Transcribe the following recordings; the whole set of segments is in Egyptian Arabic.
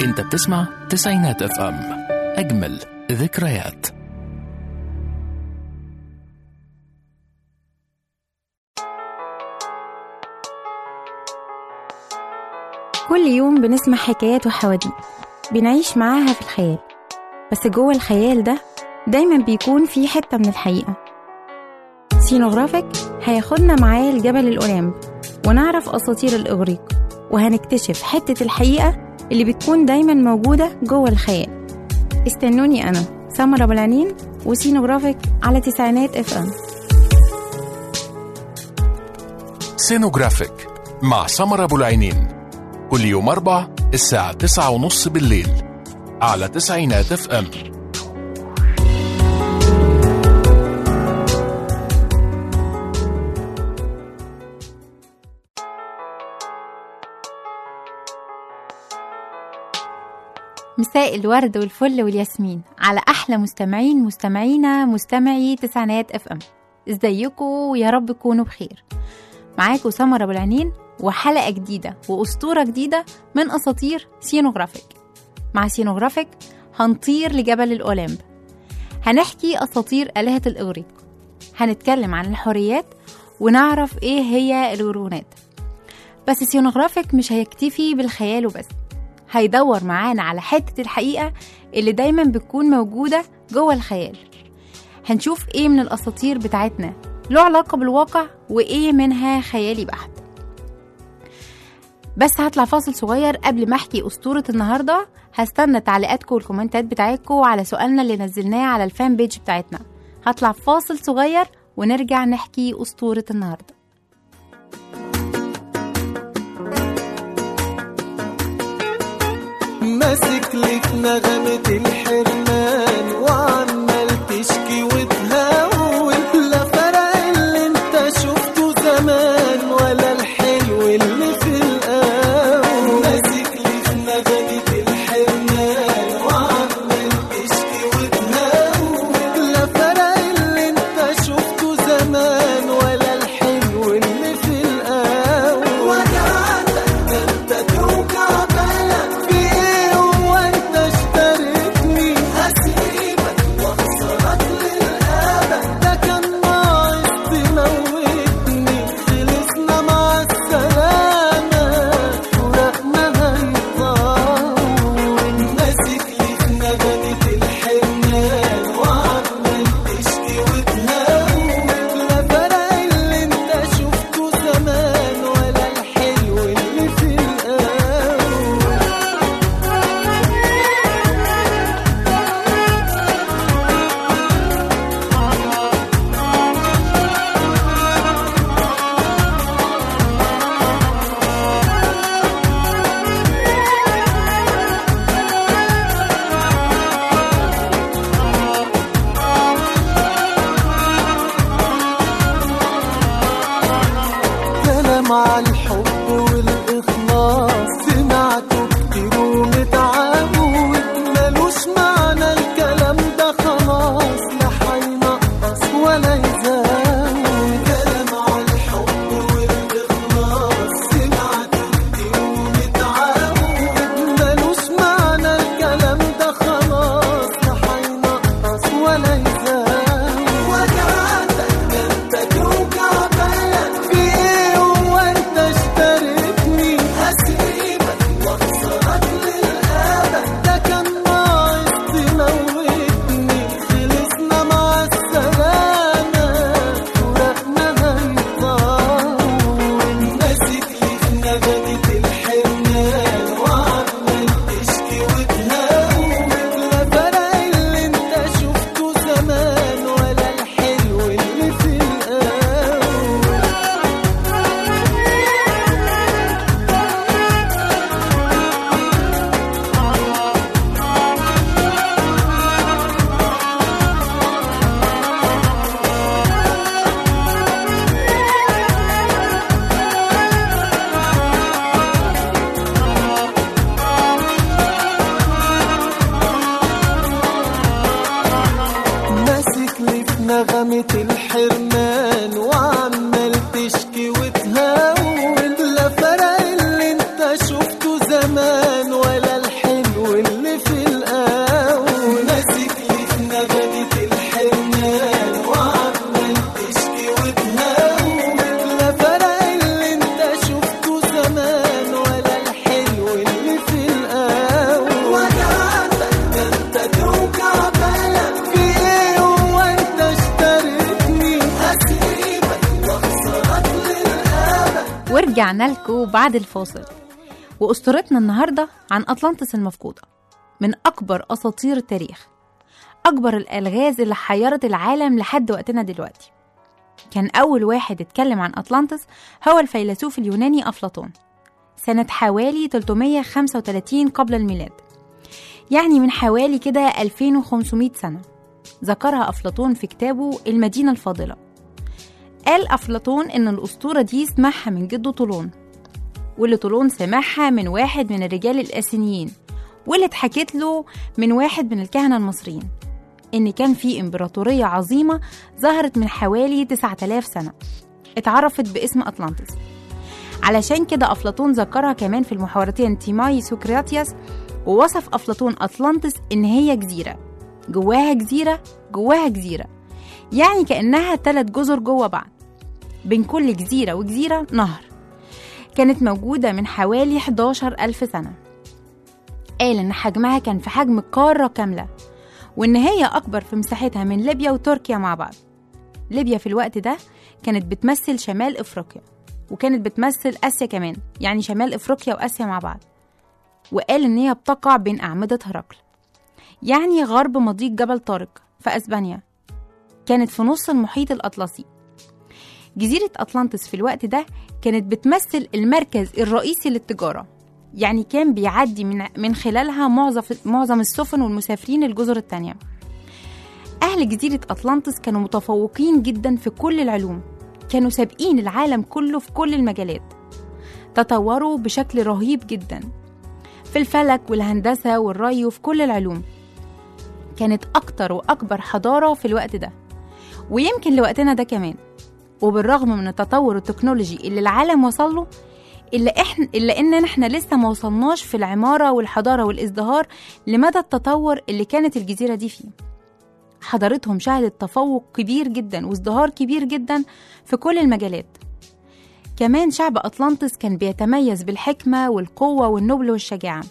انت بتسمع تسعينات اف ام اجمل ذكريات كل يوم بنسمع حكايات وحواديت بنعيش معاها في الخيال بس جوه الخيال ده دايما بيكون في حتة من الحقيقة سينوغرافيك هياخدنا معاه لجبل الأوليمب ونعرف أساطير الإغريق وهنكتشف حتة الحقيقة اللي بتكون دايما موجودة جوه الخيال استنوني أنا سمرة بلانين وسينوغرافيك على تسعينات اف ام سينوجرافيك مع سمر ابو العينين كل يوم اربع الساعة تسعة ونص بالليل على تسعينات اف ام مساء الورد والفل والياسمين على احلى مستمعين مستمعينا مستمعي تسعينات اف ام ازيكم ويا رب تكونوا بخير معاكم سمر ابو العينين وحلقه جديده واسطوره جديده من اساطير سينوغرافيك مع سينوغرافيك هنطير لجبل الاوليمب هنحكي اساطير الهه الاغريق هنتكلم عن الحريات ونعرف ايه هي الورونات بس سينوغرافيك مش هيكتفي بالخيال وبس هيدور معانا على حتة الحقيقة اللي دايما بتكون موجودة جوه الخيال هنشوف ايه من الأساطير بتاعتنا له علاقة بالواقع وايه منها خيالي بحت بس هطلع فاصل صغير قبل ما احكي أسطورة النهاردة هستنى تعليقاتكم والكومنتات بتاعتكم على سؤالنا اللي نزلناه على الفان بيج بتاعتنا هطلع فاصل صغير ونرجع نحكي أسطورة النهارده ماسك لك نغمة الحرمان وعمال تشكي وتهون لا فرق اللي انت شفته زمان ولا الحلو اللي في القاون ماسك لك نغمة الحرمان وعمال تشكي وتهون لا فرق اللي انت شفته زمان ولا الحلو اللي في القاون وجعتك ده انت توجع بالك في ايه هو انت اشتريتني هسيبك واخسرك للابد ده كان ناقص تموتني خلصنا مع السلامة فراقنا هيطول ماسك لي في نغمة الحرمان وعمال تشكي وتهون لا فرق اللي انت شفته زمان ولا الحلو اللي في القاون كلام عن الحب والإخلاص سمعته كتير ومتعود ملوش معنى الكلام ده خلاص لا هينقص ولا يزود كلام عن الحب والإخلاص سمعته كتير ومتعود ملوش معنى الكلام ده خلاص لا هينقص ولا يزود وجعتك ده انت توجع بالك في ايه هو انت ورجعنا لكم بعد الفاصل وأسطورتنا النهاردة عن أطلانتس المفقودة من أكبر أساطير التاريخ أكبر الألغاز اللي حيرت العالم لحد وقتنا دلوقتي كان أول واحد اتكلم عن أطلانتس هو الفيلسوف اليوناني أفلاطون سنة حوالي 335 قبل الميلاد يعني من حوالي كده 2500 سنة ذكرها أفلاطون في كتابه المدينة الفاضلة قال أفلاطون إن الأسطورة دي سمعها من جده طولون واللي طولون سمعها من واحد من الرجال الأثينيين واللي اتحكت له من واحد من الكهنة المصريين إن كان في إمبراطورية عظيمة ظهرت من حوالي 9000 سنة اتعرفت باسم أطلانتس علشان كده أفلاطون ذكرها كمان في المحاورتين تيماي سوكراتياس ووصف أفلاطون أطلانتس إن هي جزيرة جواها جزيرة جواها جزيرة يعني كأنها تلات جزر جوا بعض بين كل جزيرة وجزيرة نهر كانت موجودة من حوالي 11 ألف سنة قال إن حجمها كان في حجم قارة كاملة وإن هي أكبر في مساحتها من ليبيا وتركيا مع بعض ليبيا في الوقت ده كانت بتمثل شمال إفريقيا وكانت بتمثل آسيا كمان يعني شمال إفريقيا وآسيا مع بعض وقال إن هي بتقع بين أعمدة هرقل يعني غرب مضيق جبل طارق في أسبانيا كانت في نص المحيط الأطلسي جزيرة أطلانتس في الوقت ده كانت بتمثل المركز الرئيسي للتجارة يعني كان بيعدي من, من خلالها معظم, معظم السفن والمسافرين الجزر التانية أهل جزيرة أطلانتس كانوا متفوقين جدا في كل العلوم كانوا سابقين العالم كله في كل المجالات تطوروا بشكل رهيب جدا في الفلك والهندسة والري وفي كل العلوم كانت أكتر وأكبر حضارة في الوقت ده ويمكن لوقتنا ده كمان وبالرغم من التطور التكنولوجي اللي العالم وصل له إلا إحنا إلا إننا إحنا لسه ما وصلناش في العمارة والحضارة والازدهار لمدى التطور اللي كانت الجزيرة دي فيه حضارتهم شهدت تفوق كبير جدا وازدهار كبير جدا في كل المجالات كمان شعب أطلانتس كان بيتميز بالحكمة والقوة والنبل والشجاعة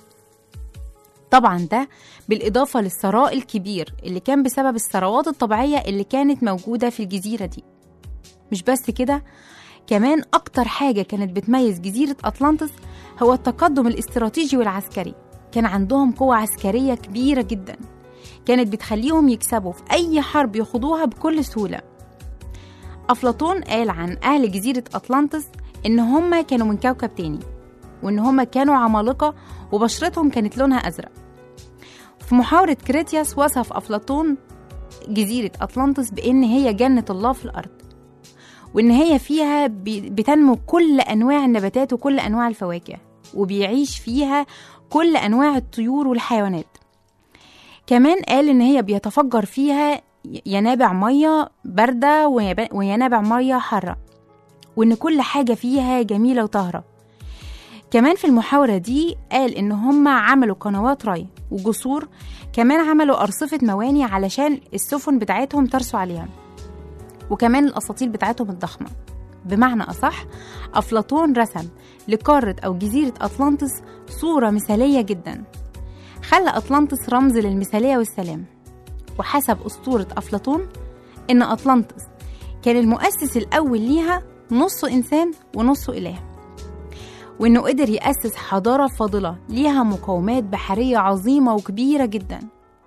طبعا ده بالإضافة للثراء الكبير اللي كان بسبب الثروات الطبيعية اللي كانت موجودة في الجزيرة دي مش بس كده كمان أكتر حاجة كانت بتميز جزيرة أطلانتس هو التقدم الاستراتيجي والعسكري كان عندهم قوة عسكرية كبيرة جدا كانت بتخليهم يكسبوا في أي حرب يخوضوها بكل سهولة أفلاطون قال عن أهل جزيرة أطلانتس إن هما كانوا من كوكب تاني وإن هما كانوا عمالقة وبشرتهم كانت لونها أزرق في محاورة كريتياس وصف أفلاطون جزيرة أطلانتس بإن هي جنة الله في الأرض وإن هي فيها بتنمو كل أنواع النباتات وكل أنواع الفواكه وبيعيش فيها كل أنواع الطيور والحيوانات كمان قال إن هي بيتفجر فيها ينابع مية باردة وينابع مية حارة وإن كل حاجة فيها جميلة وطاهرة كمان في المحاورة دي قال إن هم عملوا قنوات ري وجسور كمان عملوا أرصفة مواني علشان السفن بتاعتهم ترسو عليها وكمان الأساطيل بتاعتهم الضخمة بمعنى أصح أفلاطون رسم لقارة أو جزيرة أطلانتس صورة مثالية جدا خلى أطلانتس رمز للمثالية والسلام وحسب أسطورة أفلاطون إن أطلانتس كان المؤسس الأول ليها نصه إنسان ونصه إله وإنه قدر يأسس حضارة فاضلة ليها مقومات بحرية عظيمة وكبيرة جدا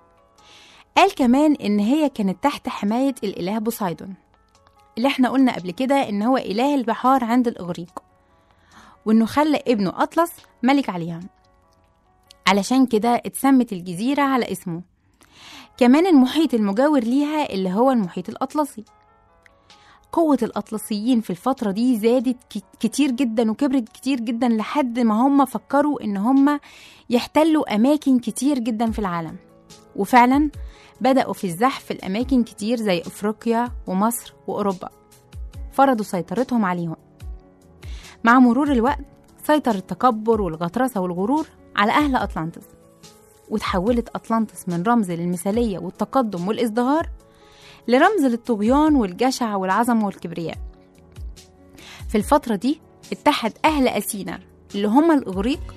قال كمان إن هي كانت تحت حماية الإله بوسايدون اللي احنا قلنا قبل كده إن هو إله البحار عند الإغريق وإنه خلى ابنه أطلس ملك عليها علشان كده اتسمت الجزيرة على اسمه كمان المحيط المجاور ليها اللي هو المحيط الأطلسي قوة الأطلسيين في الفترة دي زادت كتير جدا وكبرت كتير جدا لحد ما هم فكروا إن هم يحتلوا أماكن كتير جدا في العالم وفعلا بدأوا في الزحف في الأماكن كتير زي أفريقيا ومصر وأوروبا فرضوا سيطرتهم عليهم مع مرور الوقت سيطر التكبر والغطرسة والغرور على أهل أطلانتس وتحولت أطلانتس من رمز للمثالية والتقدم والازدهار لرمز للطغيان والجشع والعظمة والكبرياء في الفترة دي اتحد أهل أثينا اللي هم الإغريق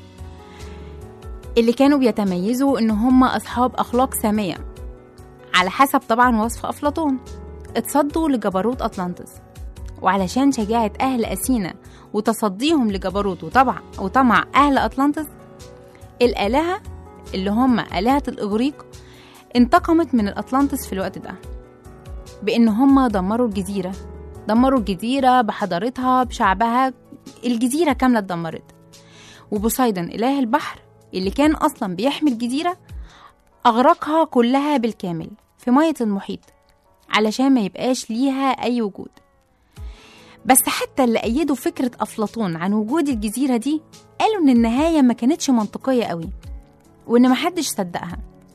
اللي كانوا بيتميزوا إن هم أصحاب أخلاق سامية على حسب طبعا وصف أفلاطون اتصدوا لجبروت أطلانتس وعلشان شجاعة أهل أثينا وتصديهم لجبروت وطبع وطمع أهل أطلانتس الآلهة اللي هم آلهة الإغريق انتقمت من الأطلانتس في الوقت ده بإن هم دمروا الجزيرة دمروا الجزيرة بحضارتها بشعبها الجزيرة كاملة اتدمرت وبوسايدن إله البحر اللي كان أصلا بيحمي الجزيرة أغرقها كلها بالكامل في مية المحيط علشان ما يبقاش ليها أي وجود بس حتى اللي أيدوا فكرة أفلاطون عن وجود الجزيرة دي قالوا إن النهاية ما كانتش منطقية قوي وإن محدش صدقها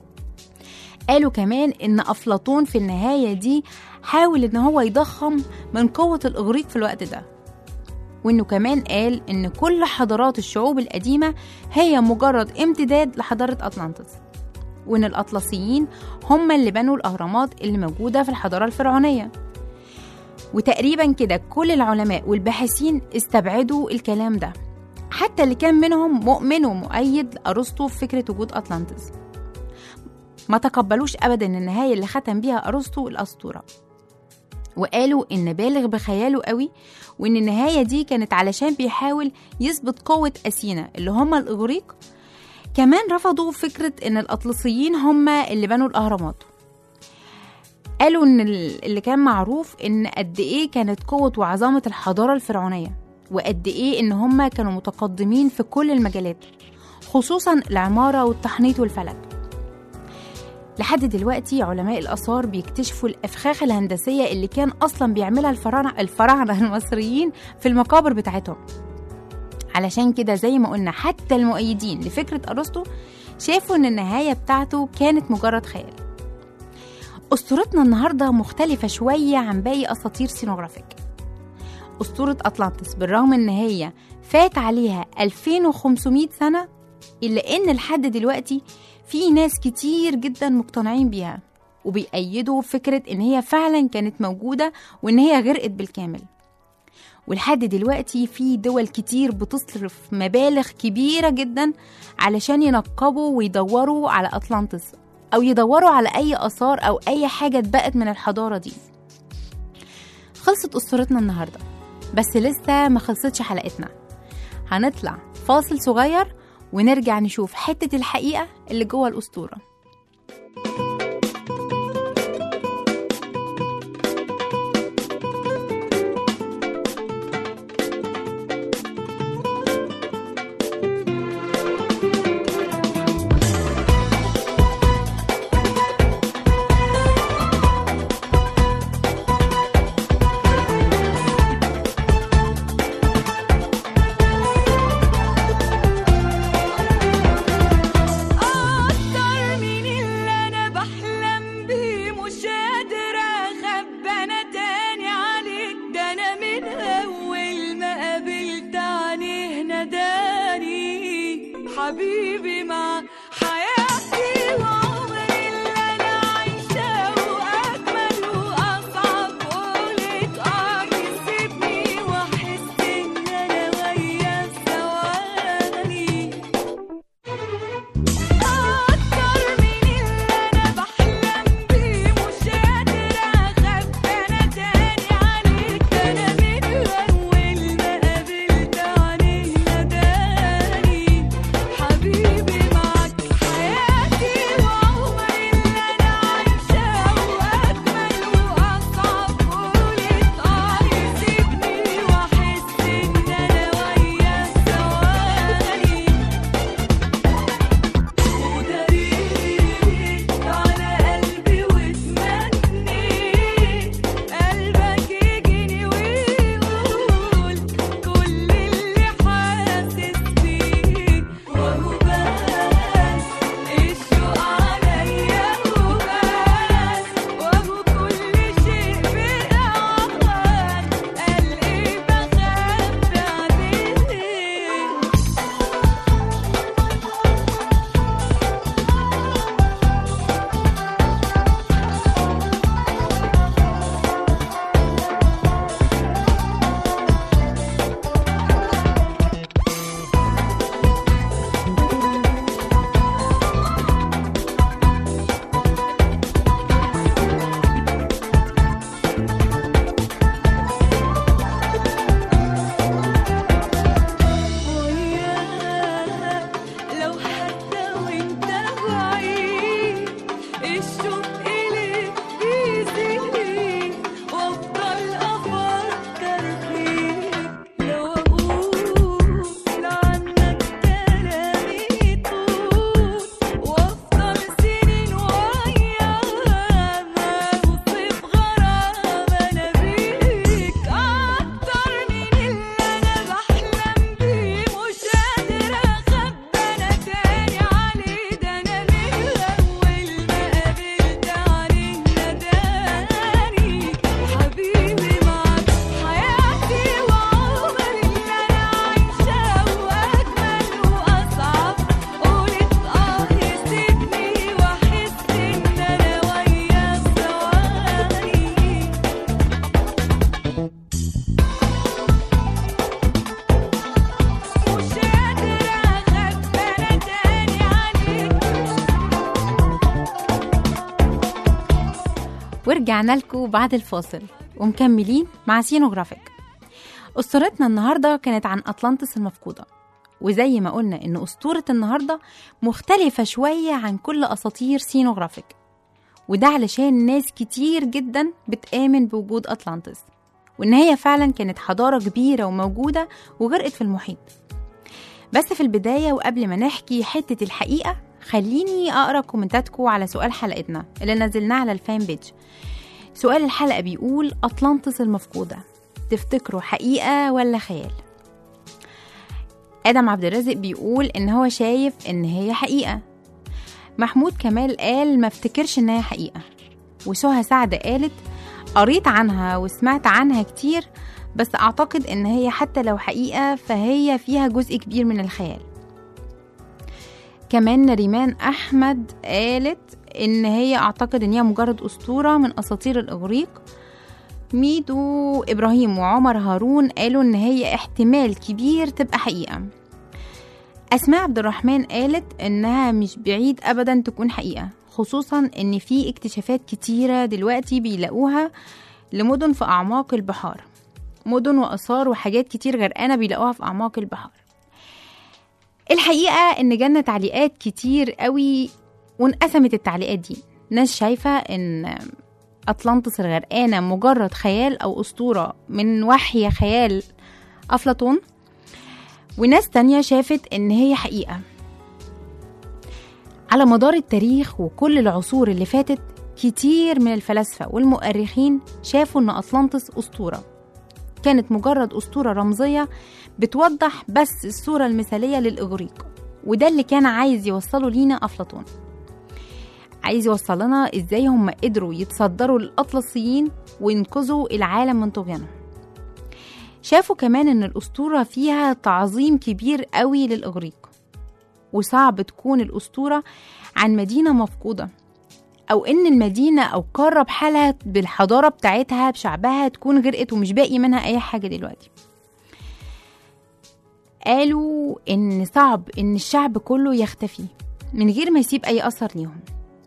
قالوا كمان إن أفلاطون في النهاية دي حاول إن هو يضخم من قوة الإغريق في الوقت ده وإنه كمان قال إن كل حضارات الشعوب القديمة هي مجرد امتداد لحضارة أطلانتس وإن الأطلسيين هم اللي بنوا الأهرامات اللي موجودة في الحضارة الفرعونية وتقريبا كده كل العلماء والباحثين استبعدوا الكلام ده حتى اللي كان منهم مؤمن ومؤيد لأرسطو في فكرة وجود أطلانتس ما تقبلوش أبدا النهاية اللي ختم بيها أرسطو الأسطورة وقالوا إن بالغ بخياله قوي وإن النهاية دي كانت علشان بيحاول يثبت قوة أثينا اللي هم الإغريق كمان رفضوا فكرة إن الأطلسيين هم اللي بنوا الأهرامات قالوا إن اللي كان معروف إن قد إيه كانت قوة وعظامة الحضارة الفرعونية وقد إيه إن هم كانوا متقدمين في كل المجالات خصوصا العمارة والتحنيط والفلك لحد دلوقتي علماء الآثار بيكتشفوا الأفخاخ الهندسية اللي كان أصلا بيعملها الفراعنة الفراعنة المصريين في المقابر بتاعتهم علشان كده زي ما قلنا حتى المؤيدين لفكرة أرسطو شافوا إن النهاية بتاعته كانت مجرد خيال أسطورتنا النهاردة مختلفة شوية عن باقي أساطير سينوغرافيك أسطورة أطلانتس بالرغم إن هي فات عليها 2500 سنة إلا إن لحد دلوقتي في ناس كتير جدا مقتنعين بيها وبيأيدوا فكرة إن هي فعلا كانت موجودة وإن هي غرقت بالكامل ولحد دلوقتي في دول كتير بتصرف مبالغ كبيرة جدا علشان ينقبوا ويدوروا على أطلانتس أو يدوروا على أي آثار أو أي حاجة اتبقت من الحضارة دي خلصت أسطورتنا النهاردة بس لسه ما خلصتش حلقتنا هنطلع فاصل صغير ونرجع نشوف حتة الحقيقة اللي جوه الأسطورة أكتر من اللي أنا بحلم بيه مش قادرة أخبي أنا تاني عليك ده أنا من أول ما قابلت عينيه ناداني حبيبي مع حياتي وعمري اللي أنا عايشاه وأجمل وأصعب قولت آه يسيبني وأحس إن أنا وياه ثواني أكتر من اللي أنا بحلم بيه مش قادرة أخبي أنا تاني عليك أنا من أول ما قابلت عينيه ناداني حبيبي معاك ورجعنا لكم بعد الفاصل ومكملين مع سينوغرافيك أسطورتنا النهاردة كانت عن أطلانتس المفقودة وزي ما قلنا إن أسطورة النهاردة مختلفة شوية عن كل أساطير سينوغرافيك وده علشان ناس كتير جدا بتآمن بوجود أطلانتس وإن هي فعلا كانت حضارة كبيرة وموجودة وغرقت في المحيط بس في البداية وقبل ما نحكي حتة الحقيقة خليني أقرأ كومنتاتكم على سؤال حلقتنا اللي نزلناه على الفان بيج سؤال الحلقة بيقول أطلانتس المفقودة تفتكروا حقيقة ولا خيال؟ آدم عبد الرازق بيقول إن هو شايف إن هي حقيقة محمود كمال قال ما افتكرش إن هي حقيقة وسهى سعد قالت قريت عنها وسمعت عنها كتير بس أعتقد إن هي حتى لو حقيقة فهي فيها جزء كبير من الخيال كمان ريمان أحمد قالت إن هي أعتقد إن هي مجرد أسطورة من أساطير الإغريق ميدو إبراهيم وعمر هارون قالوا إن هي احتمال كبير تبقى حقيقة أسماء عبد الرحمن قالت إنها مش بعيد أبدا تكون حقيقة خصوصا إن في اكتشافات كتيرة دلوقتي بيلاقوها لمدن في أعماق البحار مدن وآثار وحاجات كتير غرقانة بيلاقوها في أعماق البحار الحقيقة إن جالنا تعليقات كتير قوي وانقسمت التعليقات دي ناس شايفة إن أطلانتس الغرقانة مجرد خيال أو أسطورة من وحي خيال أفلاطون وناس تانية شافت إن هي حقيقة على مدار التاريخ وكل العصور اللي فاتت كتير من الفلاسفة والمؤرخين شافوا إن أطلانتس أسطورة كانت مجرد أسطورة رمزية بتوضح بس الصورة المثالية للإغريق وده اللي كان عايز يوصله لينا أفلاطون عايز يوصل لنا ازاي هم قدروا يتصدروا للأطلسيين وينقذوا العالم من طغيانهم شافوا كمان ان الأسطورة فيها تعظيم كبير قوي للإغريق وصعب تكون الأسطورة عن مدينة مفقودة أو إن المدينة أو قارة بحالها بالحضارة بتاعتها بشعبها تكون غرقت ومش باقي منها أي حاجة دلوقتي قالوا إن صعب إن الشعب كله يختفي من غير ما يسيب أي أثر ليهم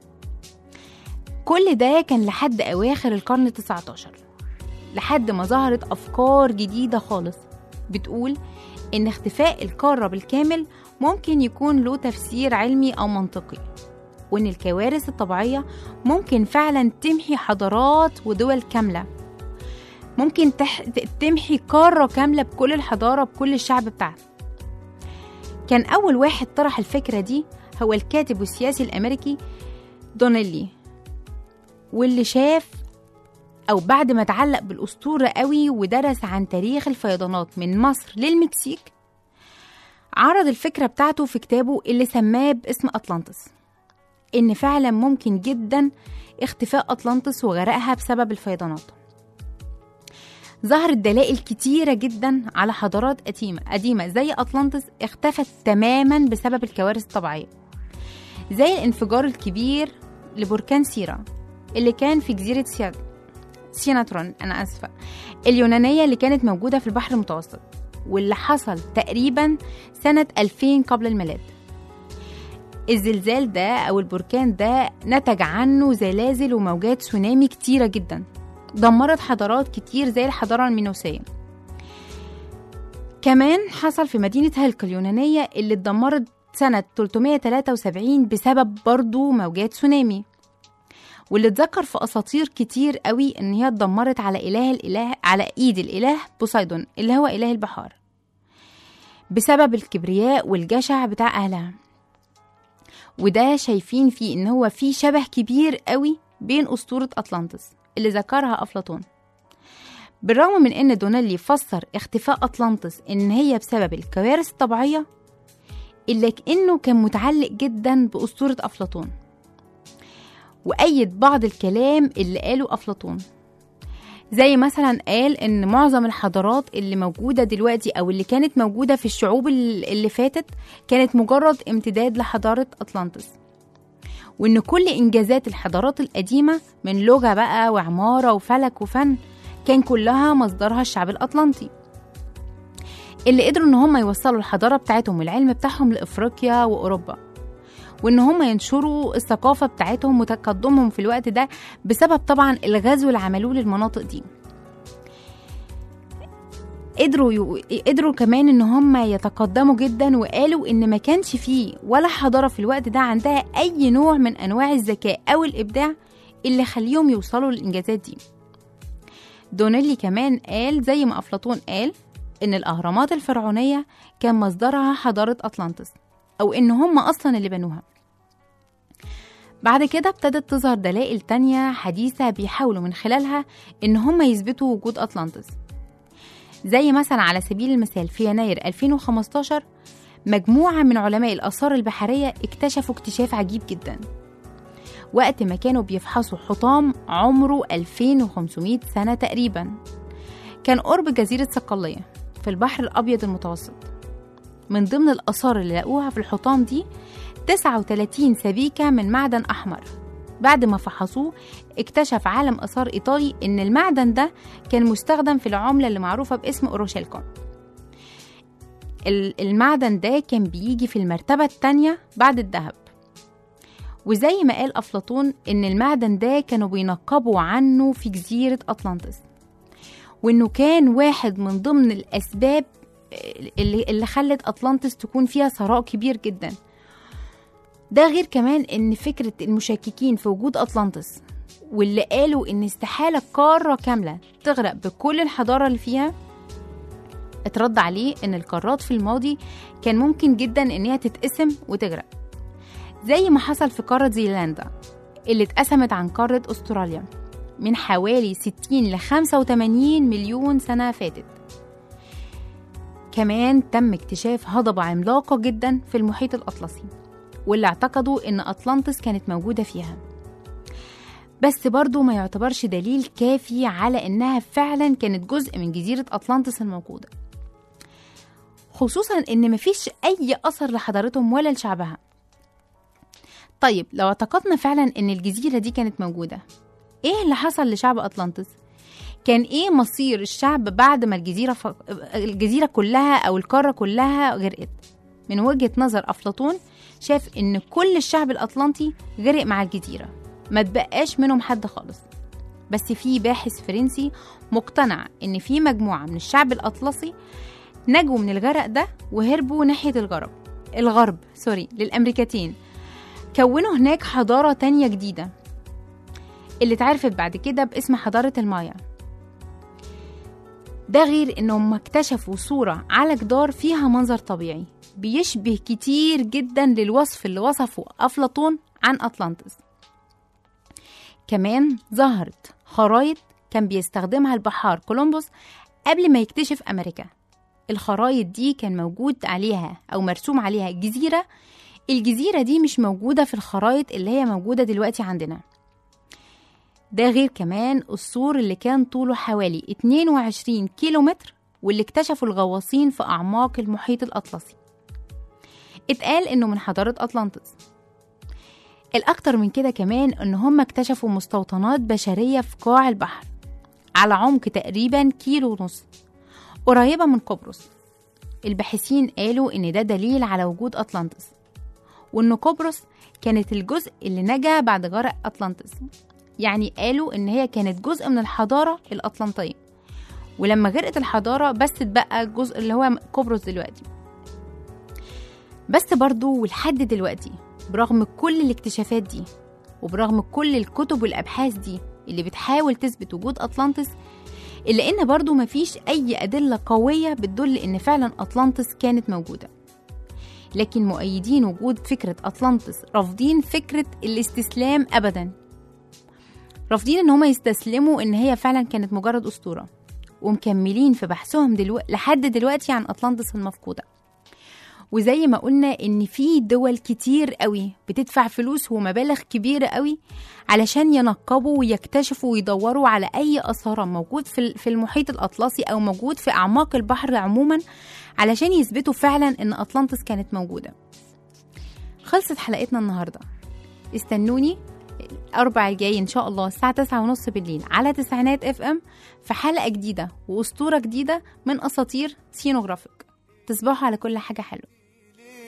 كل ده كان لحد أواخر القرن التسعة عشر لحد ما ظهرت أفكار جديدة خالص بتقول إن اختفاء القارة بالكامل ممكن يكون له تفسير علمي أو منطقي وإن الكوارث الطبيعية ممكن فعلا تمحي حضارات ودول كاملة ممكن تح... تمحي قارة كاملة بكل الحضارة بكل الشعب بتاعها كان أول واحد طرح الفكرة دي هو الكاتب والسياسي الأمريكي دونيلي واللي شاف أو بعد ما اتعلق بالأسطورة قوي ودرس عن تاريخ الفيضانات من مصر للمكسيك عرض الفكرة بتاعته في كتابه اللي سماه باسم أطلانتس إن فعلا ممكن جدا اختفاء أطلانتس وغرقها بسبب الفيضانات ظهرت دلائل كتيرة جدا على حضارات قديمة قديمة زي أطلانتس اختفت تماما بسبب الكوارث الطبيعية زي الانفجار الكبير لبركان سيرا اللي كان في جزيرة سياد سيناترون أنا آسفة اليونانية اللي كانت موجودة في البحر المتوسط واللي حصل تقريبا سنة 2000 قبل الميلاد الزلزال ده أو البركان ده نتج عنه زلازل وموجات تسونامي كتيرة جدا دمرت حضارات كتير زي الحضارة المينوسية كمان حصل في مدينة هلك اليونانية اللي اتدمرت سنة 373 بسبب برضو موجات تسونامي واللي اتذكر في اساطير كتير قوي ان هي اتدمرت على اله الاله على ايد الاله بوسايدون اللي هو اله البحار بسبب الكبرياء والجشع بتاع اهلها وده شايفين فيه ان هو في شبه كبير قوي بين اسطوره اطلانتس اللي ذكرها افلاطون بالرغم من ان دونيلي فسر اختفاء اطلانتس ان هي بسبب الكوارث الطبيعيه الا كانه كان متعلق جدا باسطوره افلاطون وأيد بعض الكلام اللي قاله أفلاطون زي مثلا قال ان معظم الحضارات اللي موجوده دلوقتي او اللي كانت موجوده في الشعوب اللي فاتت كانت مجرد امتداد لحضاره اطلانتس وان كل انجازات الحضارات القديمه من لغه بقى وعماره وفلك وفن كان كلها مصدرها الشعب الاطلنطي اللي قدروا ان هم يوصلوا الحضاره بتاعتهم والعلم بتاعهم لافريقيا واوروبا وان هم ينشروا الثقافه بتاعتهم وتقدمهم في الوقت ده بسبب طبعا الغزو اللي عملوه للمناطق دي قدروا يو... قدروا كمان ان هم يتقدموا جدا وقالوا ان ما كانش فيه ولا حضاره في الوقت ده عندها اي نوع من انواع الذكاء او الابداع اللي خليهم يوصلوا للانجازات دي دونيلي كمان قال زي ما افلاطون قال ان الاهرامات الفرعونيه كان مصدرها حضاره اطلانتس او ان هم اصلا اللي بنوها بعد كده ابتدت تظهر دلائل تانية حديثة بيحاولوا من خلالها إن هم يثبتوا وجود أطلانتس زي مثلا على سبيل المثال في يناير 2015 مجموعة من علماء الآثار البحرية اكتشفوا اكتشاف عجيب جدا وقت ما كانوا بيفحصوا حطام عمره 2500 سنة تقريبا كان قرب جزيرة صقلية في البحر الأبيض المتوسط من ضمن الآثار اللي لقوها في الحطام دي 39 سبيكة من معدن أحمر بعد ما فحصوه اكتشف عالم آثار إيطالي إن المعدن ده كان مستخدم في العملة اللي معروفة باسم أوروشيلكون ال- المعدن ده كان بيجي في المرتبة التانية بعد الذهب وزي ما قال أفلاطون إن المعدن ده كانوا بينقبوا عنه في جزيرة أطلانتس وإنه كان واحد من ضمن الأسباب اللي, اللي خلت أطلانتس تكون فيها ثراء كبير جدا ده غير كمان ان فكرة المشككين في وجود أطلانتس واللي قالوا ان استحالة قارة كاملة تغرق بكل الحضارة اللي فيها اترد عليه ان القارات في الماضي كان ممكن جدا ان هي تتقسم وتغرق زي ما حصل في قارة زيلندا اللي اتقسمت عن قارة استراليا من حوالي 60 ل 85 مليون سنة فاتت كمان تم اكتشاف هضبة عملاقة جدا في المحيط الأطلسي واللي اعتقدوا إن أطلانتس كانت موجودة فيها بس برضو ما يعتبرش دليل كافي على إنها فعلا كانت جزء من جزيرة أطلانتس الموجودة خصوصا إن مفيش أي أثر لحضارتهم ولا لشعبها طيب لو اعتقدنا فعلا إن الجزيرة دي كانت موجودة إيه اللي حصل لشعب أطلانتس؟ كان إيه مصير الشعب بعد ما الجزيرة ف... الجزيرة كلها أو القارة كلها غرقت؟ من وجهة نظر أفلاطون شاف إن كل الشعب الأطلنطي غرق مع الجزيرة ما تبقاش منهم حد خالص بس في باحث فرنسي مقتنع إن في مجموعة من الشعب الأطلسي نجوا من الغرق ده وهربوا ناحية الغرب الغرب سوري للأمريكتين كونوا هناك حضارة تانية جديدة اللي اتعرفت بعد كده باسم حضارة المايا ده غير انهم اكتشفوا صورة على جدار فيها منظر طبيعي بيشبه كتير جدا للوصف اللي وصفه أفلاطون عن أطلانتس كمان ظهرت خرايط كان بيستخدمها البحار كولومبوس قبل ما يكتشف أمريكا الخرايط دي كان موجود عليها أو مرسوم عليها جزيرة الجزيرة دي مش موجودة في الخرايط اللي هي موجودة دلوقتي عندنا ده غير كمان السور اللي كان طوله حوالي 22 كيلومتر واللي اكتشفوا الغواصين في أعماق المحيط الأطلسي اتقال إنه من حضارة أطلانتس الأكتر من كده كمان إن هم اكتشفوا مستوطنات بشرية في قاع البحر على عمق تقريبا كيلو ونص قريبة من قبرص الباحثين قالوا إن ده دليل على وجود أطلانتس وإن قبرص كانت الجزء اللي نجا بعد غرق أطلانتس يعني قالوا إن هي كانت جزء من الحضارة الأطلنطية ولما غرقت الحضارة بس اتبقى الجزء اللي هو قبرص دلوقتي بس برضو ولحد دلوقتي برغم كل الاكتشافات دي وبرغم كل الكتب والأبحاث دي اللي بتحاول تثبت وجود أطلانتس إلا إن برضو مفيش أي أدلة قوية بتدل إن فعلا أطلانتس كانت موجودة لكن مؤيدين وجود فكرة أطلانتس رافضين فكرة الاستسلام أبدا رافضين إن هما يستسلموا إن هي فعلا كانت مجرد أسطورة ومكملين في بحثهم دلو... لحد دلوقتي عن أطلانتس المفقودة وزي ما قلنا ان في دول كتير قوي بتدفع فلوس ومبالغ كبيرة قوي علشان ينقبوا ويكتشفوا ويدوروا على اي اثار موجود في في المحيط الاطلسي او موجود في اعماق البحر عموما علشان يثبتوا فعلا ان اطلانتس كانت موجودة خلصت حلقتنا النهاردة استنوني الأربع الجاي إن شاء الله الساعة تسعة ونص بالليل على تسعينات اف ام في حلقة جديدة وأسطورة جديدة من أساطير سينوغرافيك تصبحوا على كل حاجة حلوة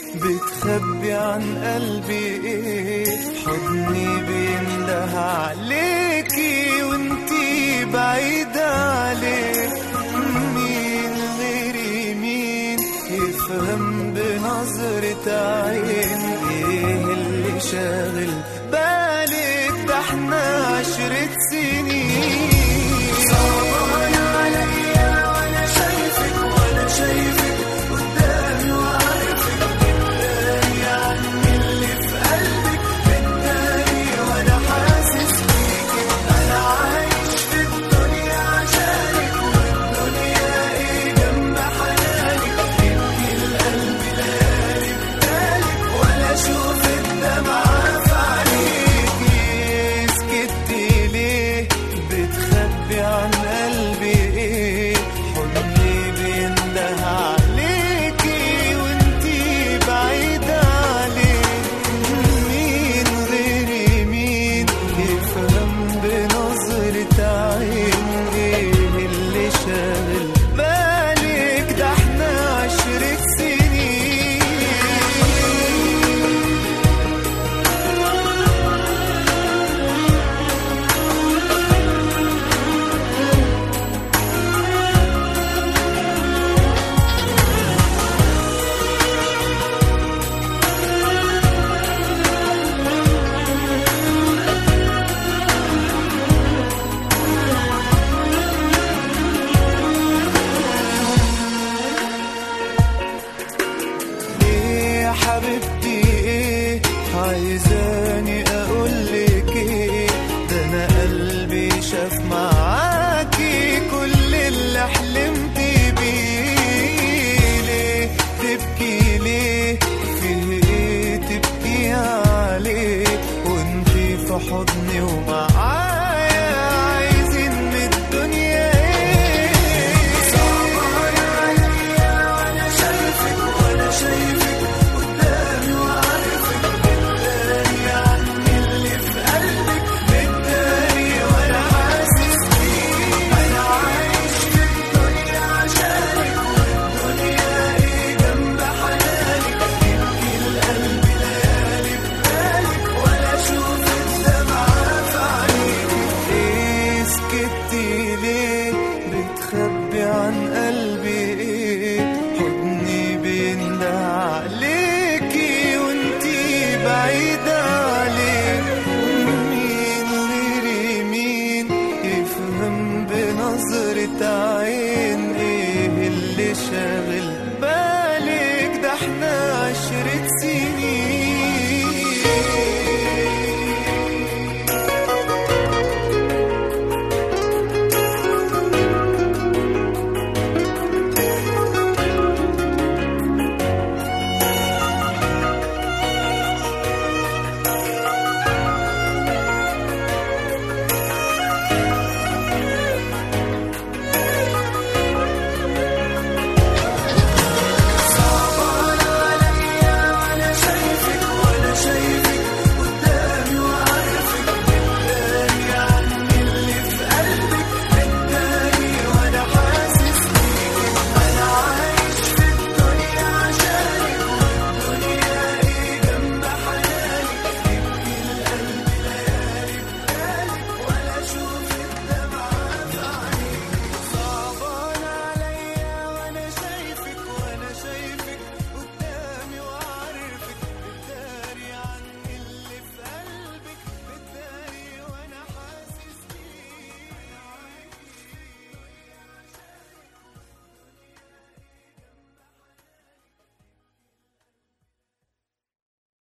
بتخبي عن قلبي ايه حضني بينده عليكي وانتي بعيدة عليه مين غيري مين يفهم بنظرة عين ايه اللي شاغل بالك ده احنا عشرة سنين صعبان عليا وانا شايفك وانا شايفك قدامي وعارفك بتداري عني اللي في قلبك بتداري وانا حاسس بيكي انا عايش في الدنيا عشانك والدنيا ايه جنب حنانك ابكي القلب ليالي بالك ولا اشوف الدمعة في عينيكي سكتي ليه بتخبي عن قلبي ايه حضني بينده عليكي وانتي بعيدة عليه مين غيري مين يفهم بنظرة عين ايه اللي شاغل بالك ده احنا عشرة سنين ايه يا حبيبتي ايه عايزة